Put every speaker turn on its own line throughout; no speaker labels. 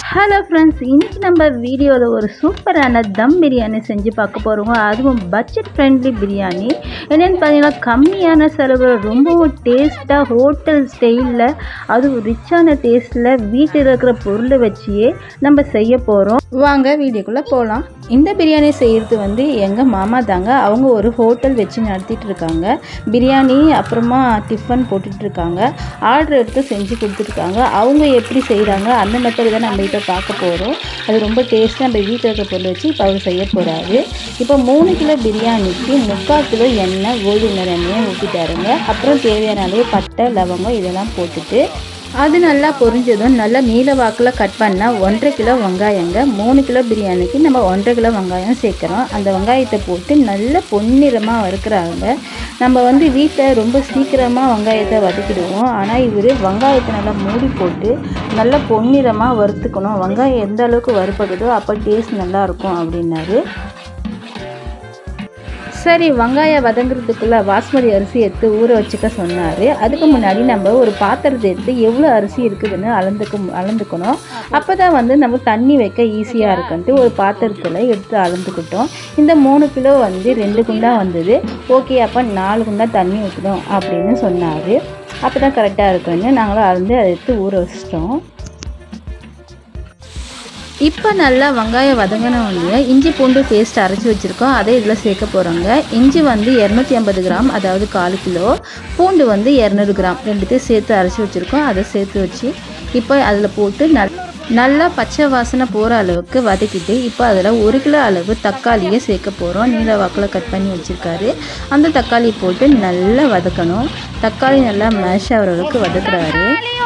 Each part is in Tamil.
ஹலோ ஃப்ரெண்ட்ஸ் இன்றைக்கி நம்ம வீடியோவில் ஒரு சூப்பரான தம் பிரியாணி செஞ்சு பார்க்க போகிறோங்க அதுவும் பட்ஜெட் ஃப்ரெண்ட்லி பிரியாணி என்னென்னு பார்த்தீங்கன்னா கம்மியான செலவு ரொம்பவும் டேஸ்ட்டாக ஹோட்டல் ஸ்டைலில் அதுவும் ரிச்சான டேஸ்ட்டில் வீட்டில் இருக்கிற பொருளை வச்சியே நம்ம செய்ய போகிறோம் வாங்க வீடியோக்குள்ளே போகலாம் இந்த பிரியாணி செய்கிறது வந்து எங்கள் மாமா தாங்க அவங்க ஒரு ஹோட்டல் வச்சு நடத்திட்டு இருக்காங்க பிரியாணி அப்புறமா டிஃபன் போட்டுட்டு இருக்காங்க ஆர்டர் எடுத்து செஞ்சு கொடுத்துருக்காங்க அவங்க எப்படி செய்கிறாங்க அந்த மெத்தட் தான் நம்ம இப்போ பார்க்க போகிறோம் அது ரொம்ப டேஸ்ட்டாக நம்ம வீட்டில் இருக்கிற பொருள் வச்சு இப்போ அவர் செய்ய போகிறாரு இப்போ மூணு கிலோ பிரியாணிக்கு முக்கால் கிலோ எண்ணெய் கோல்டு நிற எண்ணெயை ஊற்றிட்டாருங்க அப்புறம் தேவையான அளவு பட்டை லவங்கம் இதெல்லாம் போட்டுட்டு அது நல்லா பொரிஞ்சதும் நல்லா நீல வாக்கில் கட் பண்ணால் ஒன்றரை கிலோ வெங்காயங்க மூணு கிலோ பிரியாணிக்கு நம்ம ஒன்றரை கிலோ வெங்காயம் சேர்க்குறோம் அந்த வெங்காயத்தை போட்டு நல்ல பொன்னிறமாக வறுக்கிறாங்க நம்ம வந்து வீட்டில் ரொம்ப சீக்கிரமாக வெங்காயத்தை வதக்கிடுவோம் ஆனால் இவர் வெங்காயத்தை நல்லா மூடி போட்டு நல்லா பொன்னிறமாக வறுத்துக்கணும் வெங்காயம் எந்த அளவுக்கு வறுப்படுதோ அப்போ டேஸ்ட் நல்லாயிருக்கும் அப்படின்னாரு சரி வெங்காயம் வதங்குறதுக்குள்ளே பாஸ்மதி அரிசி எடுத்து ஊற வச்சுக்க சொன்னார் அதுக்கு முன்னாடி நம்ம ஒரு பாத்திரத்தை எடுத்து எவ்வளோ அரிசி இருக்குதுன்னு அளந்துக்க அளந்துக்கணும் அப்போ தான் வந்து நம்ம தண்ணி வைக்க ஈஸியாக இருக்குன்ட்டு ஒரு பாத்திரத்தில் எடுத்து அளந்துக்கிட்டோம் இந்த மூணு கிலோ வந்து ரெண்டு குண்டா வந்தது ஓகே அப்போ நாலு குண்டா தண்ணி ஊற்றணும் அப்படின்னு சொன்னார் அப்போ தான் கரெக்டாக இருக்குன்னு நாங்களும் அளந்து அதை எடுத்து ஊற வச்சிட்டோம் இப்போ நல்லா வெங்காயம் வதங்கினோடனே இஞ்சி பூண்டு பேஸ்ட் அரைச்சி வச்சுருக்கோம் அதை இதில் சேர்க்க போகிறோங்க இஞ்சி வந்து இரநூத்தி ஐம்பது கிராம் அதாவது கால் கிலோ பூண்டு வந்து இரநூறு கிராம் ரெண்டுத்தையும் சேர்த்து அரைச்சி வச்சுருக்கோம் அதை சேர்த்து வச்சு இப்போ அதில் போட்டு நல் நல்லா பச்சை வாசனை போகிற அளவுக்கு வதக்கிட்டு இப்போ அதில் ஒரு கிலோ அளவு தக்காளியை சேர்க்க போகிறோம் நீல வாக்கில் கட் பண்ணி வச்சுருக்காரு அந்த தக்காளி போட்டு நல்லா வதக்கணும் தக்காளி நல்லா மேஷ் ஆகிற அளவுக்கு வதக்குறாரு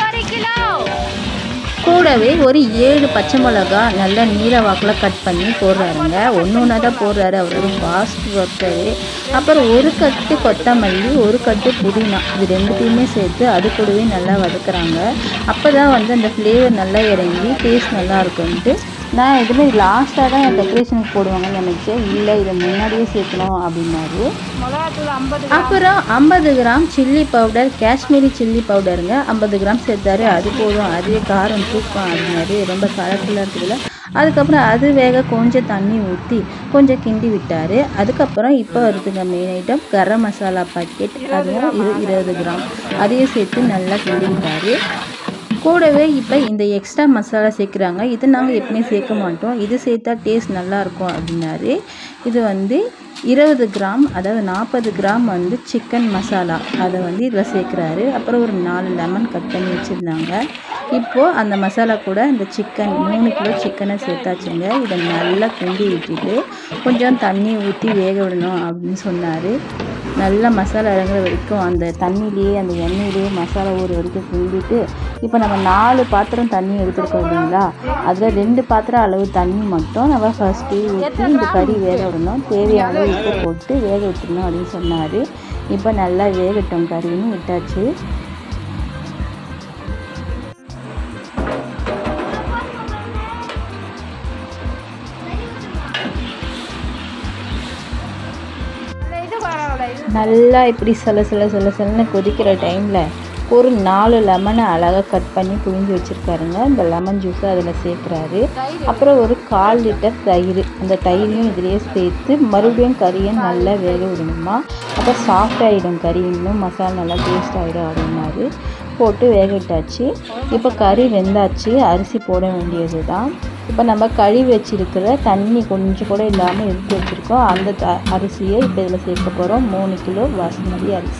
கூடவே ஒரு ஏழு பச்சை மிளகா நல்லா நீல வாக்கில் கட் பண்ணி போடுறாருங்க ஒன்று ஒன்றா தான் போடுறாரு அவர் ஒரு ஃபாஸ்ட் ஒர்க்கரு அப்புறம் ஒரு கட்டு கொத்தமல்லி ஒரு கட்டு புதினா இது ரெண்டுத்தையுமே சேர்த்து அது கூடவே நல்லா வதக்குறாங்க அப்போ தான் வந்து அந்த ஃப்ளேவர் நல்லா இறங்கி டேஸ்ட் நல்லா இருக்கும்ன்ட்டு நான் இதில் லாஸ்ட்டாக தான் என் டெக்கரேஷனுக்கு போடுவாங்கன்னு நினச்சேன் இல்லை இதை முன்னாடியே சேர்க்கணும் அப்படின்னாரு அப்புறம் ஐம்பது gram chilli powder Kashmiri chilli பவுடருங்க ஐம்பது கிராம் சேர்த்தாரு அது போதும் அதுவே காரம் தூக்கம் அப்படின்னாரு ரொம்ப கலர்ஃபுல்லாக இருக்குதுல்ல அதுக்கப்புறம் அது வேக கொஞ்சம் தண்ணி ஊற்றி கொஞ்சம் கிண்டி விட்டார் அதுக்கப்புறம் இப்போ வருதுங்க main item garam masala packet அதுவும் இரு இருபது கிராம் அதையும் சேர்த்து நல்லா கிண்டி விட்டார் கூடவே இப்போ இந்த எக்ஸ்ட்ரா மசாலா சேர்க்குறாங்க இது நாங்கள் எப்பவுமே சேர்க்க மாட்டோம் இது சேர்த்தா டேஸ்ட் நல்லாயிருக்கும் அப்படின்னாரு இது வந்து இருபது கிராம் அதாவது நாற்பது கிராம் வந்து சிக்கன் மசாலா அதை வந்து இதில் சேர்க்குறாரு அப்புறம் ஒரு நாலு லெமன் கட் பண்ணி வச்சுருந்தாங்க இப்போது அந்த மசாலா கூட இந்த சிக்கன் மூணு கிலோ சிக்கனை சேர்த்தாச்சுங்க இதை நல்லா கிண்டி விட்டுட்டு கொஞ்சம் தண்ணி ஊற்றி வேக விடணும் அப்படின்னு சொன்னார் நல்லா மசாலா இறங்குற வரைக்கும் அந்த தண்ணியிலேயே அந்த எண்ணெயிலேயே மசாலா ஊற வரைக்கும் கிண்டிட்டு இப்போ நம்ம நாலு பாத்திரம் தண்ணி எடுத்துருக்கோம் இல்லைங்களா அதில் ரெண்டு பாத்திரம் அளவு தண்ணி மட்டும் நம்ம ஃபஸ்ட்டு ஊற்றி இந்த கறி வேக விடணும் தேவையான அளவு உப்பு போட்டு வேக விட்டுருணும் அப்படின்னு சொன்னார் இப்போ நல்லா வேகட்டும் கறின்னு விட்டாச்சு நல்லா இப்படி சில சில சில சிலன்னு கொதிக்கிற டைமில் ஒரு நாலு லெமனை அழகாக கட் பண்ணி புழிஞ்சு வச்சுருக்காருங்க இந்த லெமன் ஜூஸை அதில் சேர்க்குறாரு அப்புறம் ஒரு கால் லிட்டர் தயிர் அந்த தயிரையும் இதிலேயே சேர்த்து மறுபடியும் கறியை நல்லா வேக விடணுமா அப்போ சாஃப்ட் ஆகிடும் கறி இன்னும் மசாலா நல்லா டேஸ்ட் ஆகிடும் அப்படின்னாரு போட்டு வேக விட்டாச்சு இப்போ கறி வெந்தாச்சு அரிசி போட வேண்டியது தான் இப்போ நம்ம கழுவி வச்சிருக்கிற தண்ணி கொஞ்சம் கூட இல்லாமல் எடுத்து வச்சுருக்கோம் அந்த த அரிசியை இப்போ இதில் சேர்க்க போகிறோம் மூணு கிலோ பாஸ்மதி அரிசி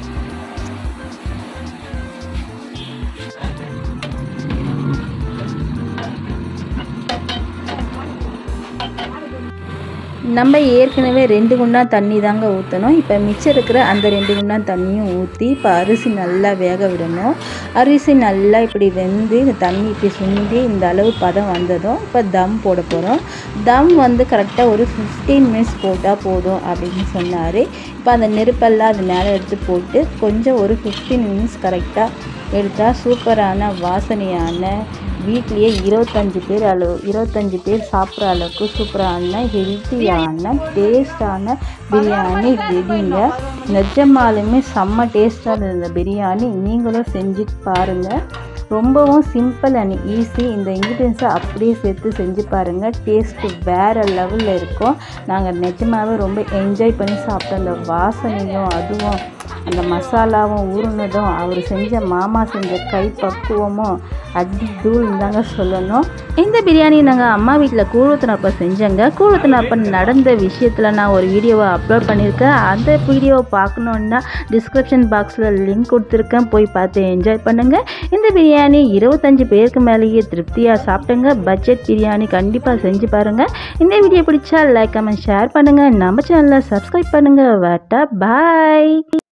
நம்ம ஏற்கனவே ரெண்டு குண்டா தண்ணி தாங்க ஊற்றணும் இப்போ மிச்சம் இருக்கிற அந்த ரெண்டு குண்டா தண்ணியும் ஊற்றி இப்போ அரிசி நல்லா வேக விடணும் அரிசி நல்லா இப்படி வெந்து இந்த தண்ணி இப்படி சுண்டி இந்த அளவு பதம் வந்ததும் இப்போ தம் போட போகிறோம் தம் வந்து கரெக்டாக ஒரு ஃபிஃப்டீன் மினிட்ஸ் போட்டால் போதும் அப்படின்னு சொன்னார் இப்போ அந்த நெருப்பெல்லாம் அது மேலே எடுத்து போட்டு கொஞ்சம் ஒரு ஃபிஃப்டீன் மினிட்ஸ் கரெக்டாக எடுத்தால் சூப்பரான வாசனையான வீட்லேயே இருபத்தஞ்சி பேர் அளவு இருபத்தஞ்சி பேர் சாப்பிட்ற அளவுக்கு சூப்பரான ஹெல்த்தியான டேஸ்டான பிரியாணி ரெடிங்க நிஜமாலுமே செம்ம டேஸ்ட்டாக இருந்த பிரியாணி நீங்களும் செஞ்சு பாருங்கள் ரொம்பவும் சிம்பிள் அண்ட் ஈஸி இந்த இன்க்ரீடியன்ஸை அப்படியே சேர்த்து செஞ்சு பாருங்கள் டேஸ்ட்டு வேறு லெவலில் இருக்கும் நாங்கள் நிஜமாகவே ரொம்ப என்ஜாய் பண்ணி சாப்பிட்டோம் அந்த வாசனையும் அதுவும் அந்த மசாலாவும் ஊறுனதும் அவர் செஞ்ச மாமா செஞ்ச கை பக்குவமும் அடி தூள்னு தாங்க சொல்லணும் இந்த பிரியாணி நாங்கள் அம்மா வீட்டில் கூழத்தினப்ப செஞ்சேங்க கூழத்தினப்ப நடந்த விஷயத்தில் நான் ஒரு வீடியோவை அப்லோட் பண்ணியிருக்கேன் அந்த வீடியோவை பார்க்கணுன்னா டிஸ்கிரிப்ஷன் பாக்ஸில் லிங்க் கொடுத்துருக்கேன் போய் பார்த்து என்ஜாய் பண்ணுங்கள் இந்த பிரியாணி இருபத்தஞ்சி பேருக்கு மேலேயே திருப்தியாக சாப்பிட்டுங்க பட்ஜெட் பிரியாணி கண்டிப்பாக செஞ்சு பாருங்கள் இந்த வீடியோ பிடிச்சா லைக் கமெண்ட் ஷேர் பண்ணுங்கள் நம்ம சேனலை சப்ஸ்கிரைப் பண்ணுங்கள் வட்டா பாய்